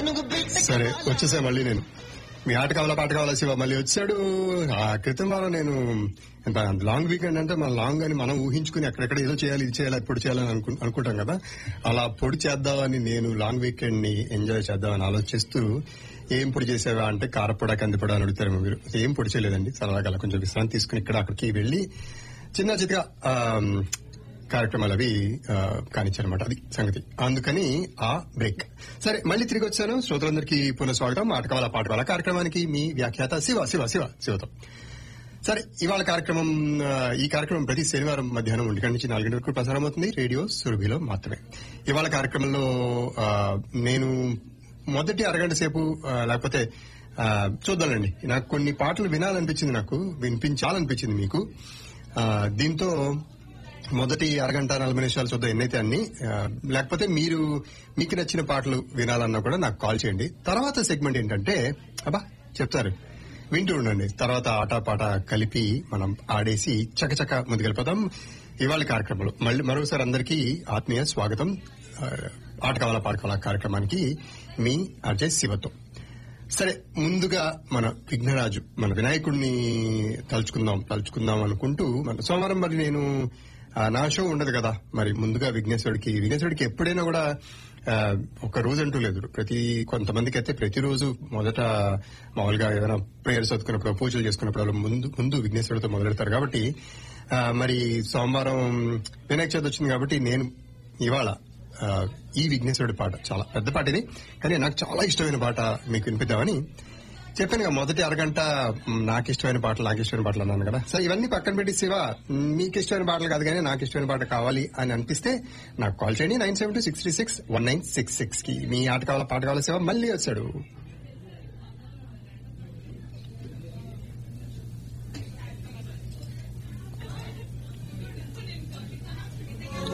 సరే వచ్చేసా మళ్ళీ నేను మీ ఆట కావాలా పాట కావాలా శివ మళ్ళీ వచ్చాడు ఆ క్రితం వారం నేను ఎంత లాంగ్ వీకెండ్ అంటే మన లాంగ్ అని మనం ఊహించుకుని ఎక్కడెక్కడ ఏదో చేయాలి ఇది చేయాలి ఎప్పుడు చేయాలని అనుకు- అనుకుంటాం కదా అలా పొడి చేద్దామని నేను లాంగ్ వీకెండ్ ని ఎంజాయ్ చేద్దామని ఆలోచిస్తూ ఏం పొడి చేసావా అంటే కారపొడ కందిపొడ అని అడుగుతారు మీరు ఏం పొడి చేయలేదండి సరదాగా అలా కొంచెం విశ్రాంతి తీసుకుని ఇక్కడ అక్కడికి వెళ్లి చిన్న చిన్నగా ఆమ్, కార్యక్రమాలు అవి ఆ, కానిచ్చారనమాట అది సంగతి అందుకని ఆ బ్రేక్ సరే మళ్ళీ తిరిగి వచ్చాను శ్రోతలందరికీ పునః స్వాగతం మాట కావాలా పాట కావాలా కార్యక్రమానికి మీ వ్యాఖ్యాత శివ శివ శివ శివతో సరే ఇవాళ కార్యక్రమం ఆ, ఈ కార్యక్రమం ప్రతి శనివారం మధ్యాహ్నం ఒంటి గంట నుంచి నాలుగింటి వరకు ప్రసారం అవుతుంది రేడియో సురభిలో మాత్రమే ఇవాళ కార్యక్రమంలో ఆ, నేను మొదటి అరగంట సేపు ఆ, లేకపోతే ఆ, చూద్దానండి నాకు కొన్ని పాటలు వినాలనిపించింది నాకు వినిపించాలనిపించింది మీకు ఆ, దీంతో మొదటి అరగంట నలభై నిమిషాలు చూద్దాం ఎన్నైతే అన్ని ఆ, లేకపోతే మీరు మీకు నచ్చిన పాటలు వినాలన్నా కూడా నాకు కాల్ చేయండి తర్వాత సెగ్మెంట్ ఏంటంటే అబ్బా చెప్తారు వింటూ ఉండండి తర్వాత ఆట పాట కలిపి మనం ఆడేసి చకచక ముందుకెళ్ళిపోతాం ఇవాళ కార్యక్రమంలో మళ్ళీ మరోసారి అందరికీ ఆత్మీయ స్వాగతం ఆ, ఆట కావాలా పాట కావాలా కార్యక్రమానికి మీ అజయ్ శివతో సరే ముందుగా మన విఘ్నరాజు మన వినాయకుడిని తలుచుకుందాం తలుచుకుందాం అనుకుంటూ మన సోమవారం మరి నేను ఆ, నా షో ఉండదు కదా మరి ముందుగా విఘ్నేశ్వరుడికి విఘ్నేశ్వరుడికి ఎప్పుడైనా కూడా ఆ, ఒక రోజు అంటూ లేదు ప్రతి కొంతమందికి అయితే ప్రతిరోజు మొదట మామూలుగా ఏదైనా ప్రేయర్స్ చదువుకున్నప్పుడు పూజలు చేసుకున్నప్పుడు వాళ్ళు ముందు ముందు విఘ్నేశ్వరుడితో మొదలెడతారు కాబట్టి ఆ, మరి సోమవారం వినాయక చవితి వచ్చింది కాబట్టి నేను ఇవాళ ఆ, ఈ విఘ్నేశ్వరుడి పాట చాలా పెద్ద పాట ఇది కానీ నాకు చాలా ఇష్టమైన పాట మీకు వినిపిద్దామని చెప్పాను కదా మొదటి అరగంట మ్, నాకు ఇష్టమైన పాటలు నాకు ఇష్టమైన పాటలు అన్నాను కదా సో ఇవన్నీ పక్కన పెట్టి శివ మ్, మీకు ఇష్టమైన పాటలు కాదు కానీ నాకు ఇష్టమైన పాట కావాలి అని అనిపిస్తే నాకు కాల్ చేయండి nine seven two six three six one nine six six కి మీ ఆట కావాలా పాట కావాలా శివ మళ్ళీ వచ్చాడు